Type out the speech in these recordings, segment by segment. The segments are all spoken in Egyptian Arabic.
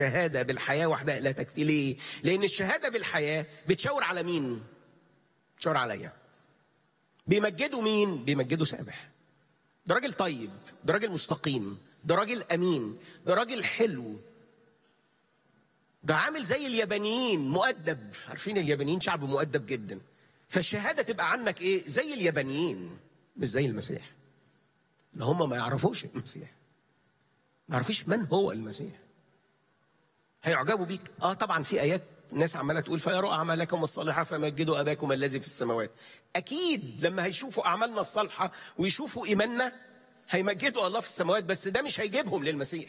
الشهادة بالحياة وحدها لا تكفي ليه؟ لأن الشهادة بالحياة بتشاور على مين؟ بتشاور عليا بيمجدوا مين؟ بيمجدوا سامح ده راجل طيب ده راجل مستقيم ده راجل أمين ده راجل حلو ده عامل زي اليابانيين مؤدب عارفين اليابانيين شعب مؤدب جدا فالشهادة تبقى عنك إيه؟ زي اليابانيين مش زي المسيح ما هم ما يعرفوش المسيح ما يعرفوش من هو المسيح هيعجبوا بيك اه طبعا في ايات ناس عماله تقول فيروا اعمالكم الصالحه فمجدوا اباكم الذي في السماوات اكيد لما هيشوفوا اعمالنا الصالحه ويشوفوا ايماننا هيمجدوا الله في السماوات بس ده مش هيجيبهم للمسيح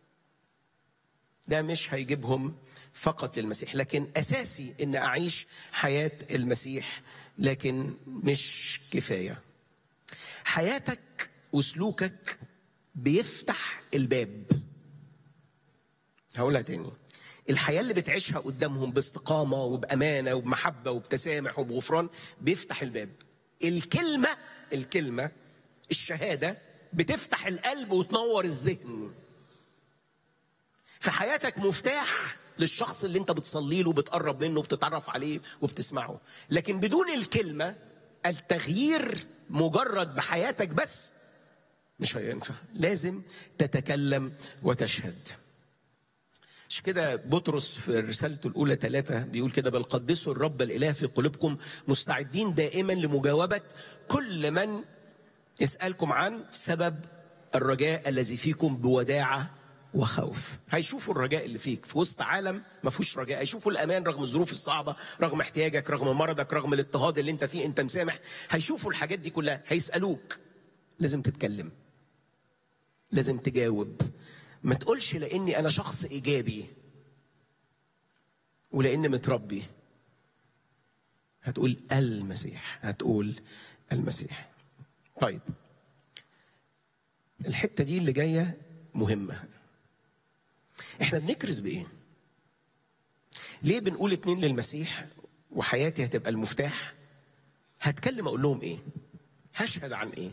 ده مش هيجيبهم فقط للمسيح لكن اساسي ان اعيش حياه المسيح لكن مش كفايه حياتك وسلوكك بيفتح الباب هقولها تاني الحياة اللي بتعيشها قدامهم باستقامة وبأمانة وبمحبة وبتسامح وبغفران بيفتح الباب الكلمة الكلمة الشهادة بتفتح القلب وتنور الذهن في حياتك مفتاح للشخص اللي انت بتصلي له وبتقرب منه وبتتعرف عليه وبتسمعه لكن بدون الكلمة التغيير مجرد بحياتك بس مش هينفع لازم تتكلم وتشهد مش كده بطرس في رسالته الأولى ثلاثة بيقول كده بل قدسوا الرب الإله في قلوبكم مستعدين دائما لمجاوبة كل من يسألكم عن سبب الرجاء الذي فيكم بوداعة وخوف هيشوفوا الرجاء اللي فيك في وسط عالم ما فيهوش رجاء هيشوفوا الامان رغم الظروف الصعبه رغم احتياجك رغم مرضك رغم الاضطهاد اللي انت فيه انت مسامح هيشوفوا الحاجات دي كلها هيسالوك لازم تتكلم لازم تجاوب ما تقولش لاني انا شخص ايجابي ولاني متربي هتقول المسيح هتقول المسيح طيب الحته دي اللي جايه مهمه احنا بنكرز بايه ليه بنقول اتنين للمسيح وحياتي هتبقى المفتاح هتكلم اقول لهم ايه هشهد عن ايه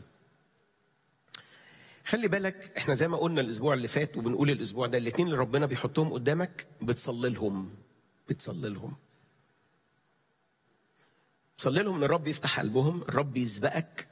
خلي بالك احنا زي ما قلنا الاسبوع اللي فات وبنقول الاسبوع ده الاثنين اللي ربنا بيحطهم قدامك بتصلي لهم بتصلي لهم صلي لهم ان الرب يفتح قلبهم الرب يسبقك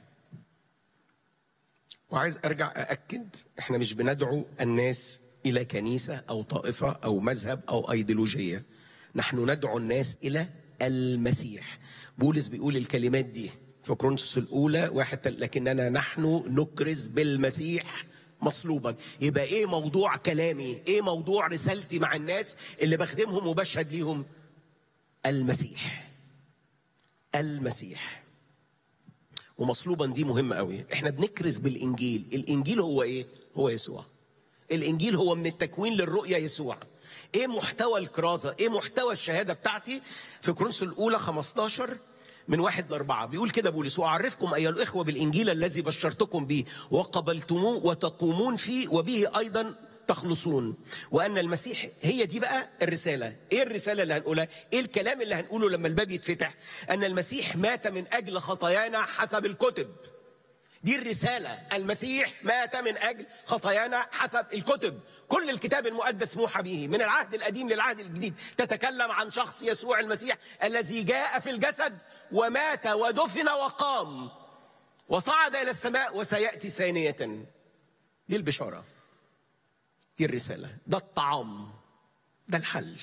وعايز ارجع ااكد احنا مش بندعو الناس الى كنيسه او طائفه او مذهب او ايديولوجيه نحن ندعو الناس الى المسيح بولس بيقول الكلمات دي في كورنثوس الاولى واحد لكننا نحن نكرز بالمسيح مصلوبا يبقى ايه موضوع كلامي ايه موضوع رسالتي مع الناس اللي بخدمهم وبشهد ليهم المسيح المسيح ومصلوبا دي مهمه قوي احنا بنكرز بالانجيل الانجيل هو ايه هو يسوع الانجيل هو من التكوين للرؤيه يسوع ايه محتوى الكرازه ايه محتوى الشهاده بتاعتي في كورنثوس الاولى 15 من واحد لأربعة بيقول كده بولس وأعرفكم أيها الإخوة بالإنجيل الذي بشرتكم به وقبلتموه وتقومون فيه وبه أيضا تخلصون وأن المسيح هي دي بقى الرسالة إيه الرسالة اللي هنقولها إيه الكلام اللي هنقوله لما الباب يتفتح أن المسيح مات من أجل خطايانا حسب الكتب دي الرسالة المسيح مات من أجل خطايانا حسب الكتب كل الكتاب المقدس موحى به من العهد القديم للعهد الجديد تتكلم عن شخص يسوع المسيح الذي جاء في الجسد ومات ودفن وقام وصعد إلى السماء وسيأتي ثانية دي البشارة دي الرسالة ده الطعام ده الحل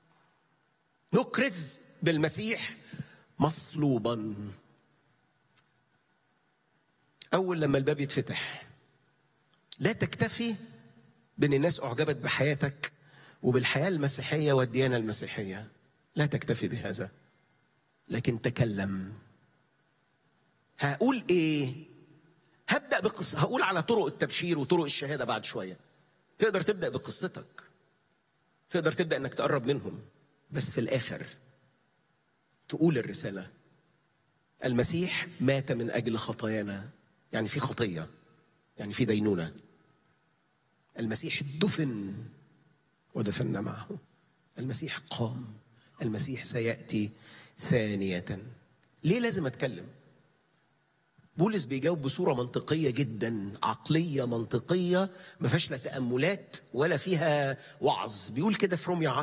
نكرز بالمسيح مصلوبا أول لما الباب يتفتح لا تكتفي بأن الناس أعجبت بحياتك وبالحياة المسيحية والديانة المسيحية لا تكتفي بهذا لكن تكلم هقول إيه هبدأ بقصة هقول على طرق التبشير وطرق الشهادة بعد شوية تقدر تبدأ بقصتك تقدر تبدأ أنك تقرب منهم بس في الآخر تقول الرسالة المسيح مات من أجل خطايانا يعني في خطيه يعني في دينونه المسيح دفن ودفنا معه المسيح قام المسيح سياتي ثانيه ليه لازم اتكلم بولس بيجاوب بصوره منطقيه جدا عقليه منطقيه ما فيهاش لا تاملات ولا فيها وعظ بيقول كده في روميا